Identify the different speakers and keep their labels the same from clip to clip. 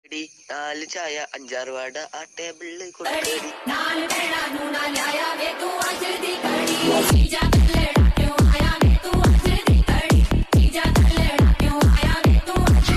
Speaker 1: എടി നാല് ചായ അഞ്ചാറ് വട ആ ടേബിളിൽ കൊടുക്കടി
Speaker 2: नाल भेड़ा नूना लाया वे तू अज दी कड़ी जीजा कल्लड़ा क्यों आया वे तू अज दी कड़ी जीजा कल्लड़ा क्यों आया वे तू अज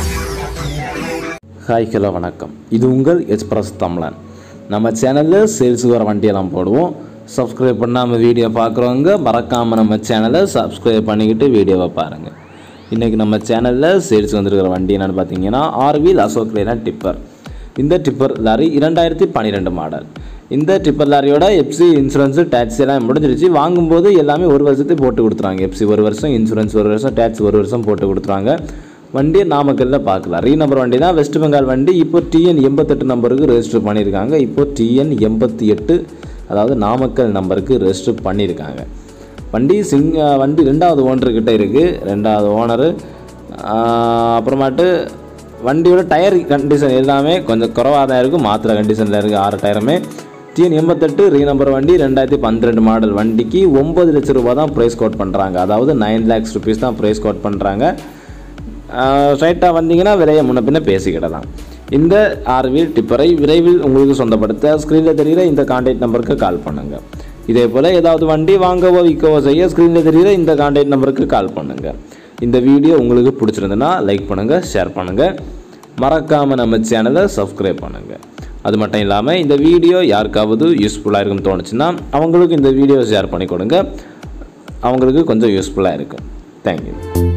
Speaker 3: ஹாய் ஹலோ வணக்கம் இது உங்கள் எக்ஸ்பிரஸ் தமிழன் நம்ம சேனலில் சேல்ஸுக்கு வர வண்டியெல்லாம் போடுவோம் சப்ஸ்கிரைப் பண்ணாமல் வீடியோ பார்க்குறவங்க மறக்காமல் நம்ம சேனலை சப்ஸ்கிரைப் பண்ணிக்கிட்டு வீடியோவை பாருங்கள் இன்றைக்கி நம்ம சேனலில் சேல்ஸ் வந்திருக்கிற வண்டி என்னென்னு பார்த்தீங்கன்னா ஆர்வில் அசோக் லேனா டிப்பர் இந்த டிப்பர் லாரி இரண்டாயிரத்தி பன்னிரெண்டு மாடல் இந்த டிப்பர் லாரியோட எஃப்சி இன்சூரன்ஸு டேக்ஸ் எல்லாம் முடிஞ்சிருச்சு வாங்கும்போது எல்லாமே ஒரு வருஷத்துக்கு போட்டு கொடுத்துறாங்க எஃப்சி ஒரு வருஷம் இன்சூரன்ஸ் ஒரு வருஷம் டேக்ஸ் ஒரு வருஷம் போட்டு கொடுத்துறாங்க வண்டியை நாமக்கல்ல பார்க்கலாம் ரீ நம்பர் வண்டி தான் வெஸ்ட் பெங்கால் வண்டி இப்போ டிஎன் எண்பத்தெட்டு நம்பருக்கு ரெஜிஸ்டர் பண்ணியிருக்காங்க இப்போ டிஎன் எண்பத்தி எட்டு அதாவது நாமக்கல் நம்பருக்கு ரெஜிஸ்டர் பண்ணியிருக்காங்க வண்டி சிங் வண்டி ரெண்டாவது ஓனர்கிட்ட இருக்குது ரெண்டாவது ஓனரு அப்புறமாட்டு வண்டியோட டயர் கண்டிஷன் எல்லாமே கொஞ்சம் குறவாக தான் இருக்குது மாத்திர கண்டிஷனில் இருக்குது ஆறு டயருமே டிஎன் எண்பத்தெட்டு ரீ நம்பர் வண்டி ரெண்டாயிரத்தி பன்னிரெண்டு மாடல் வண்டிக்கு ஒம்பது லட்ச ரூபா தான் ப்ரைஸ் கோட் பண்ணுறாங்க அதாவது நைன் லேக்ஸ் ருபீஸ் தான் ப்ரைஸ் கோட் பண்ணுறாங்க ஸ்ட்ரைட்டாக வந்தீங்கன்னா விலையை முன்ன பின்ன பேசிக்கிடலாம் இந்த ஆர்வில் டிப்பரை விரைவில் உங்களுக்கு சொந்தப்படுத்த ஸ்க்ரீனில் தெரிகிற இந்த கான்டாக்ட் நம்பருக்கு கால் பண்ணுங்கள் இதே போல் ஏதாவது வண்டி வாங்கவோ விற்கவோ செய்ய ஸ்க்ரீனில் தெரிகிற இந்த கான்டாக்ட் நம்பருக்கு கால் பண்ணுங்கள் இந்த வீடியோ உங்களுக்கு பிடிச்சிருந்துன்னா லைக் பண்ணுங்கள் ஷேர் பண்ணுங்கள் மறக்காமல் நம்ம சேனலை சப்ஸ்கிரைப் பண்ணுங்கள் அது மட்டும் இல்லாமல் இந்த வீடியோ யாருக்காவது யூஸ்ஃபுல்லாக இருக்குன்னு தோணுச்சுன்னா அவங்களுக்கு இந்த வீடியோ ஷேர் பண்ணி கொடுங்க அவங்களுக்கு கொஞ்சம் யூஸ்ஃபுல்லாக இருக்கும் தேங்க்யூ